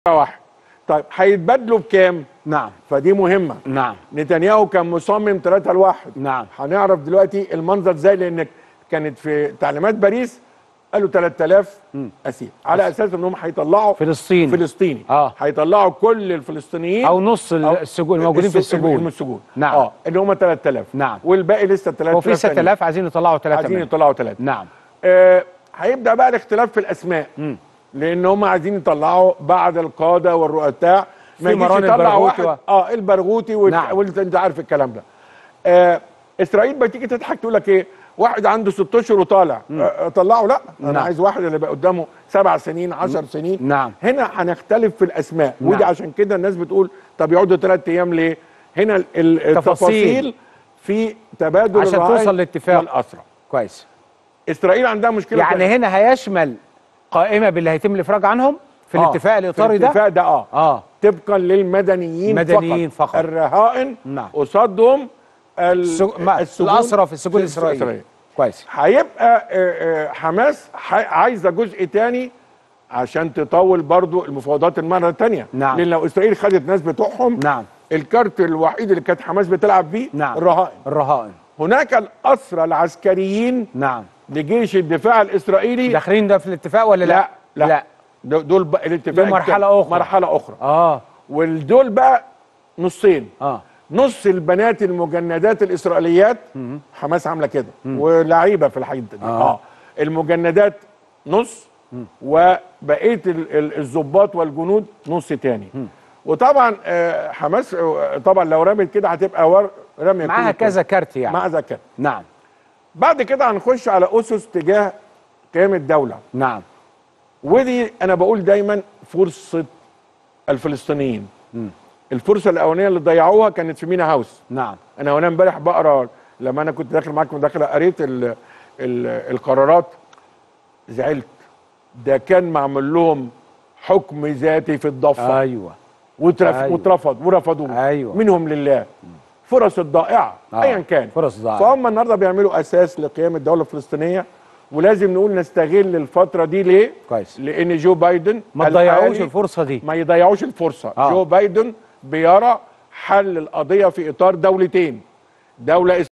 واحد طيب هيتبادلوا بكام؟ نعم فدي مهمه نعم نتنياهو كان مصمم 3 لواحد نعم. هنعرف دلوقتي المنظر ازاي لان كانت في تعليمات باريس قالوا 3000 اسير على اساس انهم هيطلعوا فلسطيني. فلسطيني آه. هيطلعوا كل الفلسطينيين او نص السجون الموجودين في السجون- السجون السجون نعم. اه اللي هم 3000 نعم. والباقي لسه 3000 وفي 6000 عايزين يطلعوا ثلاثه عايزين منهم. يطلعوا ثلاثه نعم آه، هيبدا بقى الاختلاف في الاسماء لان هم عايزين يطلعوا بعد القاده والرؤساء في ما يجيش مران يطلع البرغوثي واحد و- اه البرغوثي وال... نعم. وانت انت عارف الكلام ده آه اسرائيل بتيجي تضحك تقول لك ايه واحد عنده ست اشهر وطالع آه طلعه لا انا نعم. عايز واحد اللي بقى قدامه سبع سنين عشر سنين نعم. هنا هنختلف في الاسماء ودي نعم. عشان كده الناس بتقول طب يقعدوا ثلاث ايام ليه هنا ال- ال- تفاصيل. التفاصيل في تبادل عشان الرهائن توصل لاتفاق. والاسرى كويس اسرائيل عندها مشكله يعني تانية. هنا هيشمل قائمه باللي هيتم الافراج عنهم في آه، الاتفاق الاطاري في ده الاتفاق ده اه اه طبقا للمدنيين مدنيين فقط. الرهائن نعم. قصادهم ال- السج... ما... السجون الاسرى في السجون في الاسرائيليه كويس هيبقى آه، آه، حماس ح- عايزه جزء تاني عشان تطول برضو المفاوضات المره الثانيه نعم. لان لو اسرائيل خدت ناس بتوعهم نعم الكارت الوحيد اللي كانت حماس بتلعب بيه نعم الرهائن الرهائن هناك الاسرى العسكريين نعم لجيش الدفاع الاسرائيلي داخلين ده في الاتفاق ولا لا؟ لا لا, لا. دول- دول بقى الاتفاق دول مرحلة التاني. أخرى. مرحله اخرى اه ودول بقى نصين اه نص البنات المجندات الاسرائيليات حماس عامله كده ولعيبه في الحقيقه دي آه. اه المجندات نص وبقيه ال- ال- الضباط والجنود نص تاني وطبعا آه، حماس آه، طبعا لو رمت كده هتبقى ور... رميه معاها كله كذا كارت يعني مع ذكاء نعم بعد كده هنخش على اسس تجاه قيام الدوله نعم ودي انا بقول دايما فرصه الفلسطينيين الفرصه الاولانيه اللي ضيعوها كانت في مينا هاوس نعم انا وانا امبارح بقرا لما انا كنت داخل معاكم داخل قريت ال ال القرارات زعلت ده كان معمول لهم حكم ذاتي في الضفه ايوه وترف أيوة. واترفض ورفضوه أيوة. منهم لله فرص الضائعه آه. ايا كان فرص ضائعة. فهم النهارده بيعملوا اساس لقيام الدوله الفلسطينيه ولازم نقول نستغل الفتره دي ليه؟ كويس. لان جو بايدن ما تضيعوش الحالي الفرصه دي ما يضيعوش الفرصه آه. جو بايدن بيرى حل القضيه في اطار دولتين دوله